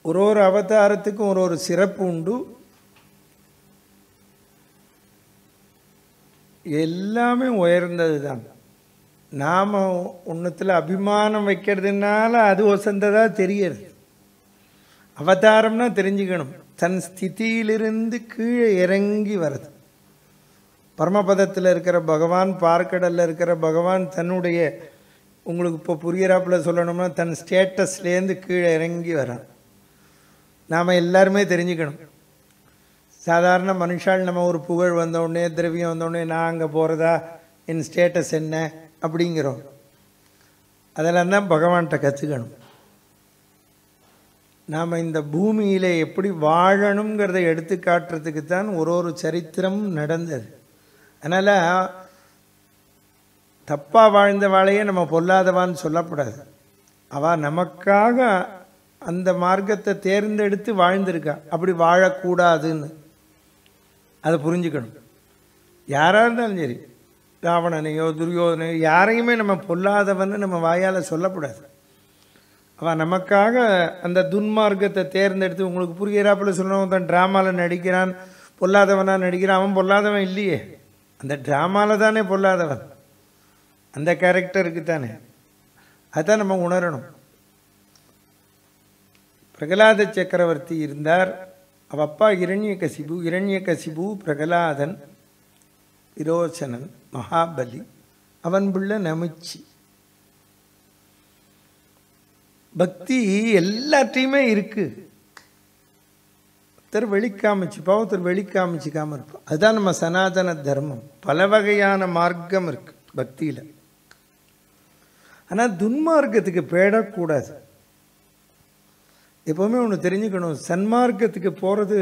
ஒரு ஒரு அவதாரத்துக்கும் ஒரு ஒரு சிறப்பு உண்டு எல்லாமே உயர்ந்தது தான் நாம் ஒன்றுத்தில் அபிமானம் வைக்கிறதுனால அது ஒசந்ததா தெரியறது அவதாரம்னா தெரிஞ்சுக்கணும் தன் ஸ்திதியிலிருந்து கீழே இறங்கி வருது பரமபதத்தில் இருக்கிற பகவான் பார்க்கடலில் இருக்கிற பகவான் தன்னுடைய உங்களுக்கு இப்போ புரியறாப்புல சொல்லணும்னா தன் ஸ்டேட்டஸ்லேருந்து கீழே இறங்கி வரான் நாம் எல்லாருமே தெரிஞ்சுக்கணும் சாதாரண மனுஷால் நம்ம ஒரு புகழ் வந்தோடனே திரவியம் வந்தோடனே நான் அங்கே போகிறதா என் ஸ்டேட்டஸ் என்ன அப்படிங்கிறோம் அதெல்லாம் தான் பகவான்கிட்ட கற்றுக்கணும் நாம் இந்த பூமியில் எப்படி வாழணுங்கிறத எடுத்து காட்டுறதுக்கு தான் ஒரு ஒரு சரித்திரம் நடந்தது அதனால் தப்பாக வாழ்ந்த வாழையே நம்ம பொல்லாதவான்னு சொல்லக்கூடாது அவள் நமக்காக அந்த மார்க்கத்தை தேர்ந்தெடுத்து வாழ்ந்திருக்கா அப்படி வாழக்கூடாதுன்னு அதை புரிஞ்சுக்கணும் யாராக இருந்தாலும் சரி ராவணனையோ துரியோதனையோ யாரையுமே நம்ம பொல்லாதவன்னு நம்ம வாயால் சொல்லக்கூடாது அவன் நமக்காக அந்த துன்மார்க்கத்தை தேர்ந்தெடுத்து உங்களுக்கு புரிகிறாப்புல சொல்லணும் தான் ட்ராமாவில் நடிக்கிறான் பொல்லாதவனாக நடிக்கிறான் அவன் பொல்லாதவன் இல்லையே அந்த ட்ராமாவில் தானே பொல்லாதவன் அந்த கேரக்டருக்கு தானே அதான் நம்ம உணரணும் பிரகலாத சக்கரவர்த்தி இருந்தார் அவ அப்பா இரண்ய கசிபு இரண்ய கசிபு பிரகலாதன் விரோச்சனன் மகாபலி அவன் பிள்ளை நமிச்சி பக்தி எல்லாத்தையுமே இருக்கு ஒருத்தர் வெளிக்காமிச்சுப்பா ஒருத்தர் வெளிக்காமிச்சிக்காம இருப்போம் அதுதான் நம்ம சனாதன தர்மம் பல வகையான மார்க்கம் இருக்கு பக்தியில் ஆனால் துன்மார்க்கத்துக்கு பேடக்கூடாது எப்போவுமே ஒன்று தெரிஞ்சுக்கணும் சன்மார்க்கத்துக்கு போகிறது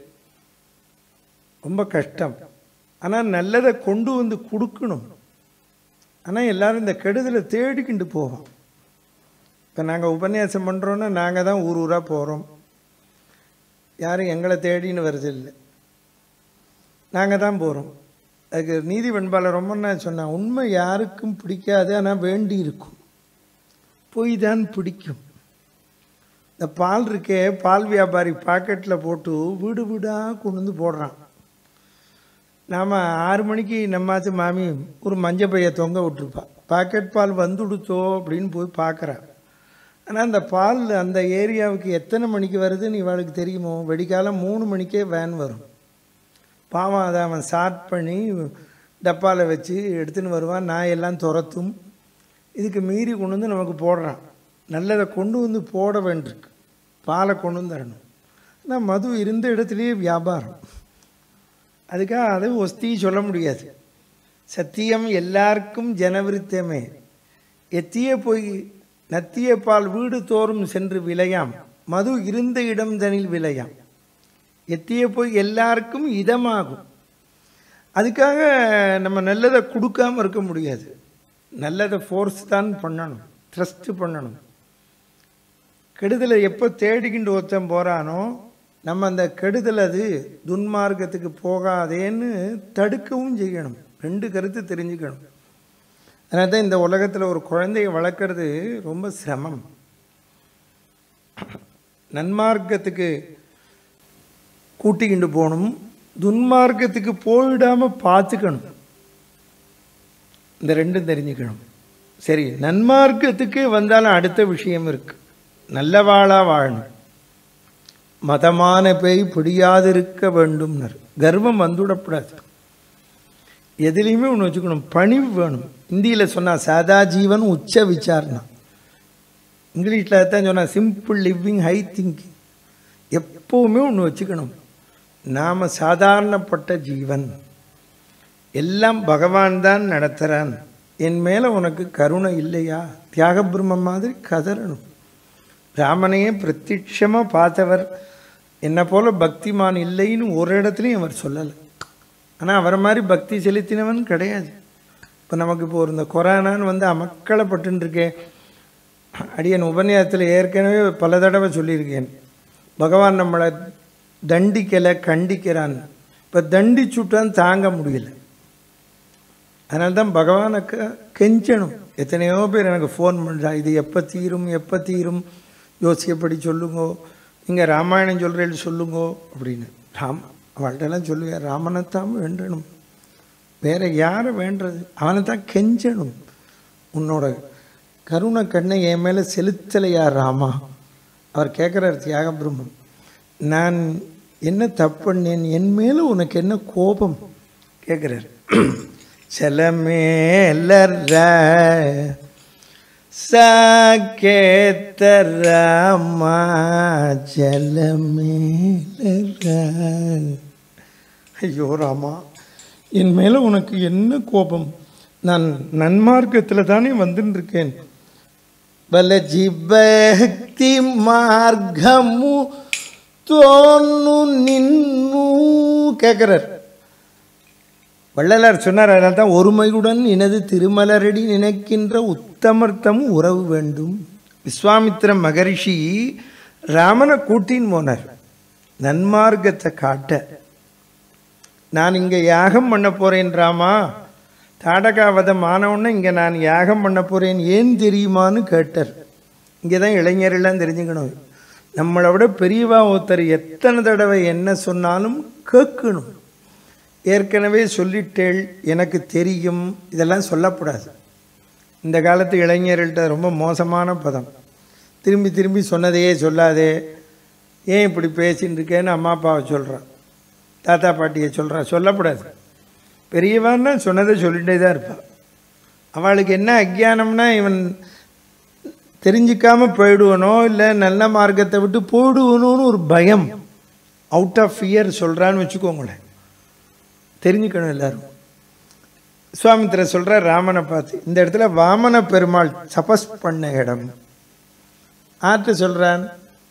ரொம்ப கஷ்டம் ஆனால் நல்லதை கொண்டு வந்து கொடுக்கணும் ஆனால் எல்லாரும் இந்த கெடுதலை தேடிக்கிண்டு போவோம் இப்போ நாங்கள் உபன்யாசம் பண்ணுறோன்னா நாங்கள் தான் ஊர் ஊராக போகிறோம் யாரும் எங்களை தேடின்னு வருது இல்லை நாங்கள் தான் போகிறோம் அதுக்கு நீதி வெண்பாளர் ரொம்ப நான் சொன்னேன் உண்மை யாருக்கும் பிடிக்காது ஆனால் வேண்டி இருக்கும் பொய் தான் பிடிக்கும் இந்த பால் இருக்கே பால் வியாபாரி பாக்கெட்டில் போட்டு வீடு வீடாக கொண்டு வந்து போடுறான் நாம் ஆறு மணிக்கு நம்மாச்சு மாமி ஒரு மஞ்சள் பைய தொங்க விட்டுருப்பா பாக்கெட் பால் வந்துடுத்தோ அப்படின்னு போய் பார்க்குறா ஆனால் அந்த பால் அந்த ஏரியாவுக்கு எத்தனை மணிக்கு வருதுன்னு இவளுக்கு தெரியுமோ வெடிக்காலம் மூணு மணிக்கே வேன் வரும் பாவம் அதை அவன் ஸ்டார்ட் பண்ணி டப்பாவில் வச்சு எடுத்துன்னு வருவான் நாய் எல்லாம் துரத்தும் இதுக்கு மீறி கொண்டு வந்து நமக்கு போடுறான் நல்லதை கொண்டு வந்து போட வேண்டியிருக்கு பாலை கொண்டு வந்து தரணும் ஆனால் மது இருந்த இடத்துலையே வியாபாரம் அதுக்காக அது ஒஸ்தி சொல்ல முடியாது சத்தியம் எல்லாருக்கும் ஜனவிருத்தமே எத்திய போய் நத்திய பால் வீடு தோறும் சென்று விளையாம் மது இருந்த இடம் தனில் விளையாம் எத்திய போய் எல்லாருக்கும் இதமாகும் அதுக்காக நம்ம நல்லதை கொடுக்காம இருக்க முடியாது நல்லதை ஃபோர்ஸ் தான் பண்ணணும் ட்ரஸ்ட்டு பண்ணணும் கெடுதலை எப்போ தேடிக்கிண்டு ஒருத்தன் போகிறானோ நம்ம அந்த கெடுதல் அது துன்மார்க்கத்துக்கு போகாதேன்னு தடுக்கவும் செய்யணும் ரெண்டு கருத்து தெரிஞ்சுக்கணும் அதனால தான் இந்த உலகத்தில் ஒரு குழந்தைய வளர்க்குறது ரொம்ப சிரமம் நன்மார்க்கத்துக்கு கூட்டிக்கிண்டு போகணும் துன்மார்க்கத்துக்கு போயிடாமல் பார்த்துக்கணும் இந்த ரெண்டும் தெரிஞ்சுக்கணும் சரி நன்மார்க்கத்துக்கு வந்தாலும் அடுத்த விஷயம் இருக்கு நல்லவாழா வாழணும் மதமான பேய் பிடியாதிருக்க வேண்டும்னர் கர்வம் வந்துவிடக்கூடாது எதுலேயுமே ஒன்று வச்சுக்கணும் பணிவு வேணும் இந்தியில் சொன்னால் சாதா ஜீவன் உச்ச விசாரணா இங்கிலீஷில் தான் சொன்னால் சிம்பிள் லிவிங் ஹை திங்கிங் எப்போவுமே ஒன்று வச்சுக்கணும் நாம் சாதாரணப்பட்ட ஜீவன் எல்லாம் பகவான் தான் நடத்துகிறான் என் மேலே உனக்கு கருணை இல்லையா தியாக பிரம்மம் மாதிரி கதறணும் ராமனையே பிரத்யட்சமாக பார்த்தவர் என்னை போல பக்திமான் இல்லைன்னு ஒரு இடத்துலையும் அவர் சொல்லலை ஆனால் அவரை மாதிரி பக்தி செலுத்தினவன் கிடையாது இப்போ நமக்கு இப்போ ஒரு இந்த கொரோனான்னு வந்து அமக்களப்பட்டுருக்கே அடியன் உபன்யாசத்தில் ஏற்கனவே பல தடவை சொல்லியிருக்கேன் பகவான் நம்மளை தண்டிக்கலை கண்டிக்கிறான் இப்போ தண்டிச்சுட்டான் தாங்க முடியல அதனால தான் பகவானை க கெஞ்சணும் எத்தனையோ பேர் எனக்கு ஃபோன் பண்ணுறா இது எப்போ தீரும் எப்போ தீரும் யோசிக்கப்படி சொல்லுங்கோ நீங்கள் ராமாயணம் சொல்கிறேன்னு சொல்லுங்கோ அப்படின்னு ராம் அவள்கிட்டலாம் சொல்லுவேன் ராமனைத்தான் வேண்டணும் வேற யாரை வேண்டது அவனை தான் கெஞ்சணும் உன்னோட கருணை கண்ணை என் மேலே செலுத்தலையா ராமா அவர் கேட்குறார் தியாக பிரம்மன் நான் என்ன தப்பு பண்ணேன் என் மேலே உனக்கு என்ன கோபம் கேட்குறார் செலமேலர சாக்கேத்த ராமா ஜலமேலர ஐயோ ராமா என் மேலே உனக்கு என்ன கோபம் நான் நன்மார்க்கத்தில் தானே வந்துட்டு இருக்கேன் బలజి భక్తి మార్గము தோன்னு நின்னு கேட்குறார் வள்ளலார் சொன்னார் அதனால தான் ஒருமையுடன் எனது திருமலரடி நினைக்கின்ற உத்தமர்த்தம் உறவு வேண்டும் விஸ்வாமித்திர மகரிஷி ராமனை கூட்டின்னு போனார் நன்மார்க்கத்தை காட்ட நான் இங்கே யாகம் பண்ண போகிறேன் ராமா தாடகாவதம் ஆனவுடனே இங்கே நான் யாகம் பண்ண போகிறேன் ஏன் தெரியுமான்னு கேட்டார் இங்கே தான் இளைஞரெல்லாம் தெரிஞ்சுக்கணும் நம்மளை விட பெரியவா ஒருத்தர் எத்தனை தடவை என்ன சொன்னாலும் கேட்கணும் ஏற்கனவே சொல்லிட்டேள் எனக்கு தெரியும் இதெல்லாம் சொல்லக்கூடாது இந்த காலத்து இளைஞர்கள்ட்ட ரொம்ப மோசமான பதம் திரும்பி திரும்பி சொன்னதையே சொல்லாதே ஏன் இப்படி பேசின்னு இருக்கேன்னு அம்மா அப்பாவை சொல்கிறான் தாத்தா பாட்டியை சொல்கிறா சொல்லக்கூடாது பெரியவான்னா சொன்னதை சொல்லிட்டே தான் இருப்பாள் அவளுக்கு என்ன அஜ்ஞானம்னா இவன் தெரிஞ்சிக்காம போயிடுவனோ இல்லை நல்ல மார்க்கத்தை விட்டு போயிடுவனோன்னு ஒரு பயம் அவுட் ஆஃப் ஃபியர் சொல்கிறான்னு வச்சுக்கோங்களேன் தெரிஞ்சுக்கணும் எல்லாரும் சுவாமித்திர சொல்கிற ராமனை பார்த்து இந்த இடத்துல வாமன பெருமாள் தபஸ் பண்ண இடம் ஆற்று சொல்கிறான்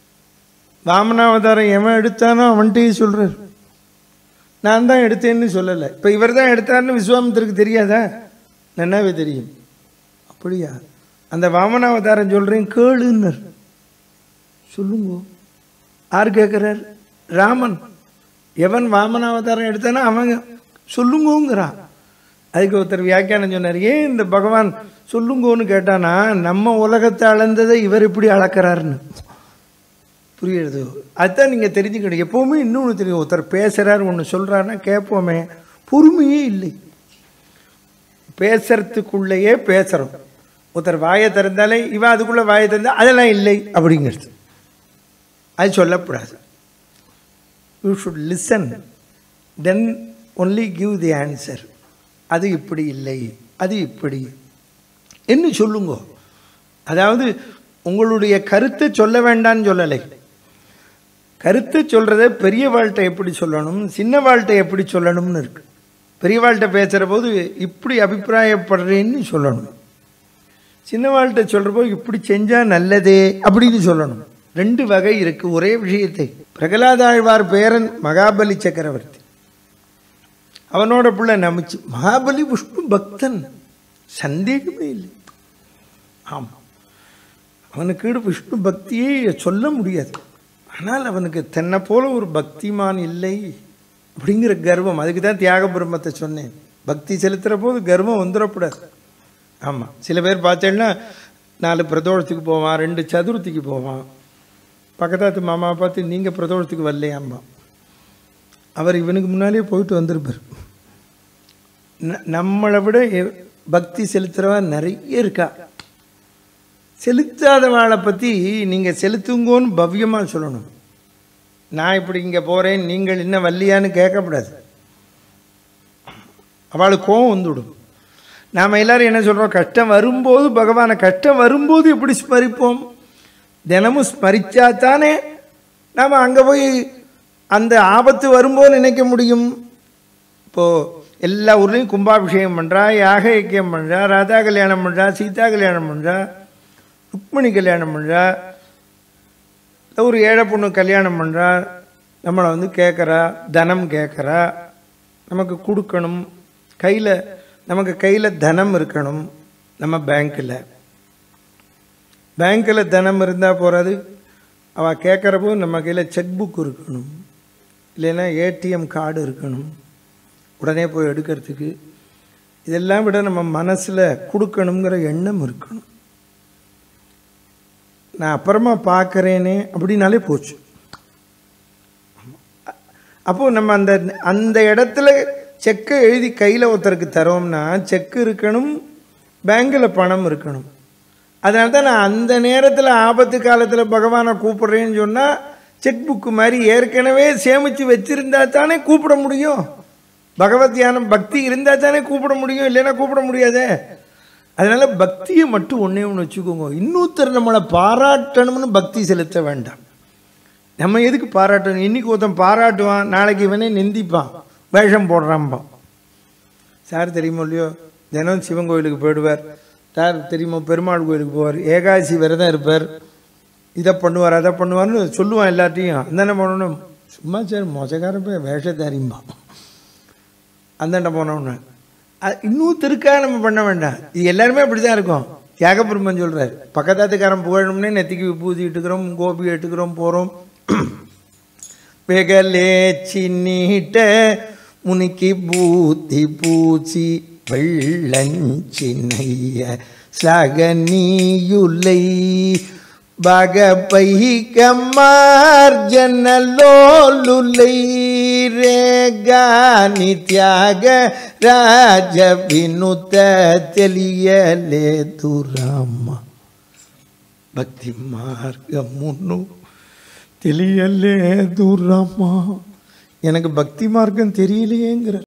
வாமனாவதாரம் எவன் எடுத்தானோ அவன்கிட்டயும் சொல்கிறார் நான் தான் எடுத்தேன்னு சொல்லலை இப்போ இவர் தான் எடுத்தார்னு விஸ்வாமித்திற்கு தெரியாதா நன்னாவே தெரியும் அப்படியா அந்த வாமனாவதாரம் சொல்கிறேன் கேளுன்னர் சொல்லுங்க யார் கேட்குறார் ராமன் எவன் வாமனாவதாரம் எடுத்தானோ அவங்க சொல்லுங்கோங்கிறான் அதுக்கு ஒருத்தர் வியாக்கியானம் சொன்னார் ஏன் இந்த பகவான் சொல்லுங்கோன்னு கேட்டானா நம்ம உலகத்தை அளந்ததை இவர் இப்படி அளக்கிறாருன்னு புரியுறது அதுதான் நீங்கள் தெரிஞ்சுக்கணும் எப்போவுமே இன்னொன்று தெரியும் ஒருத்தர் பேசுகிறார் ஒன்று சொல்கிறாருன்னா கேட்போமே பொறுமையே இல்லை பேசுறதுக்குள்ளேயே பேசுகிறோம் ஒருத்தர் வாயை திறந்தாலே இவன் அதுக்குள்ளே வாயை திறந்தா அதெல்லாம் இல்லை அப்படிங்கிறது அது சொல்லக்கூடாது you should listen then only give the answer அது இப்படி இல்லை அது இப்படி என்ன சொல்லுங்க அதாவது உங்களுடைய கருத்தை சொல்ல வேண்டாம்னு சொல்லலை கருத்தை சொல்கிறத பெரிய வாழ்க்கை எப்படி சொல்லணும் சின்ன வாழ்க்கை எப்படி சொல்லணும்னு இருக்கு பெரிய வாழ்க்கை பேசுகிற போது இப்படி அபிப்பிராயப்படுறேன்னு சொல்லணும் சின்ன வாழ்க்கை சொல்கிற போது இப்படி செஞ்சால் நல்லதே அப்படின்னு சொல்லணும் ரெண்டு வகை இருக்குது ஒரே விஷயத்தை பிரகலாதாழ்வார் பேரன் மகாபலி சக்கரவர்த்தி அவனோட பிள்ளை நமிச்சு மகாபலி விஷ்ணு பக்தன் சந்தேகமே இல்லை ஆமாம் அவனுக்கு விஷ்ணு பக்தியே சொல்ல முடியாது ஆனால் அவனுக்கு தென்னை போல ஒரு பக்திமான் இல்லை அப்படிங்கிற கர்வம் அதுக்கு தான் தியாக பிரம்மத்தை சொன்னேன் பக்தி செலுத்துகிற போது கர்வம் வந்துடக்கூடாது ஆமாம் சில பேர் பார்த்தேன்னா நாலு பிரதோஷத்துக்கு போவான் ரெண்டு சதுர்த்திக்கு போவான் பக்கத்தாத்து மாமாவை பார்த்து நீங்கள் பிரதோஷத்துக்கு வரலையாம்மா அவர் இவனுக்கு முன்னாலே போயிட்டு வந்திருப்பார் ந- நம்மளை விட எ- பக்தி செலுத்துகிறவா நிறைய இருக்கா செலுத்தாதவாளை பற்றி நீங்கள் செலுத்துங்கோன்னு பவ்யமாக சொல்லணும் நான் இப்படி இங்கே போகிறேன் நீங்கள் இன்னும் வல்லியான்னு கேட்கக்கூடாது அவளுக்கு கோவம் வந்துவிடும் நாம் எல்லாரும் என்ன சொல்கிறோம் கஷ்டம் வரும்போது பகவானை கஷ்டம் வரும்போது எப்படி ஸ்மரிப்போம் தினமும் ஸ்மரிச்சா தானே நாம் அங்கே போய் அந்த ஆபத்து வரும்போது நினைக்க முடியும் இப்போது எல்லா ஊர்லேயும் கும்பாபிஷேகம் பண்ணுறா யாக ஐக்கியம் பண்ணுறா ராதா கல்யாணம் பண்ணுறா சீதா கல்யாணம் பண்ணுறா ருக்மிணி கல்யாணம் பண்ணுறா இல்லை ஒரு ஏழை பொண்ணு கல்யாணம் பண்ணுறா நம்மளை வந்து கேட்குறா தனம் கேட்குறா நமக்கு கொடுக்கணும் கையில் நமக்கு கையில் தனம் இருக்கணும் நம்ம பேங்க்கில் பேங்க்கில் தனம் இருந்தால் போகிறது அவள் கேட்குறப்போ நம்ம கையில் செக் புக் இருக்கணும் இல்லைன்னா ஏடிஎம் கார்டு இருக்கணும் உடனே போய் எடுக்கிறதுக்கு இதெல்லாம் விட நம்ம மனசில் கொடுக்கணுங்கிற எண்ணம் இருக்கணும் நான் அப்புறமா பார்க்குறேனே அப்படின்னாலே போச்சு அப்போது நம்ம அந்த அந்த இடத்துல செக்கை எழுதி கையில் ஒருத்தருக்கு தரோம்னா செக்கு இருக்கணும் பேங்கில் பணம் இருக்கணும் அதனால தான் நான் அந்த நேரத்தில் ஆபத்து காலத்தில் பகவானை கூப்பிட்றேன்னு சொன்னால் செக் புக்கு மாதிரி ஏற்கனவே சேமித்து வச்சுருந்தா தானே கூப்பிட முடியும் பகவத் தியானம் பக்தி இருந்தால் தானே கூப்பிட முடியும் இல்லைன்னா கூப்பிட முடியாதே அதனால பக்தியை மட்டும் ஒன்றே ஒன்று வச்சுக்கோங்க இன்னொருத்தர் நம்மளை பாராட்டணும்னு பக்தி செலுத்த வேண்டாம் நம்ம எதுக்கு பாராட்டணும் இன்னைக்கு ஒருத்தன் பாராட்டுவான் நாளைக்கு இவனே நிந்திப்பான் வேஷம் போடுறான்பான் சார் தெரியுமோ இல்லையோ தினம் சிவன் கோயிலுக்கு போயிடுவார் சார் தெரியுமோ பெருமாள் கோயிலுக்கு போவார் ஏகாதசி விரதம் இருப்பார் இதை பண்ணுவார் அதை பண்ணுவார்னு சொல்லுவான் எல்லாத்தையும் அந்த பண்ணணும் சும்மா சார் மோசக்கார போய் வேஷத்தாரிம்பான் அந்தாண்ட போனோன்னு இன்னொருத்தருக்காக நம்ம பண்ண வேண்டாம் இது எல்லாருமே அப்படி தான் இருக்கும் தியாகபெருமன் சொல்கிறார் பக்கத்தாத்துக்காரன் புகழணும்னே நெத்திக்கு பூசி இட்டுக்கிறோம் கோபி எட்டுக்கிறோம் போகிறோம் வெகலே சின்னிட்ட முனிக்கு பூத்தி பூச்சி வெள்ளஞ்சின்னைய சகனியுலை பகபைகமார்ஜனலோலுலை ರೇಗಾನಿ ತ್ಯಾಗ ರಾಜ ವಿನುತ ತಿಳಿಯಲೇ ದುರಾಮ ಭಕ್ತಿ ಮಾರ್ಗ ಮುನ್ನು ತಿಳಿಯಲೇ ದುರಾಮ எனக்கு பக்தி மார்க்கம் தெரியலையேங்கிற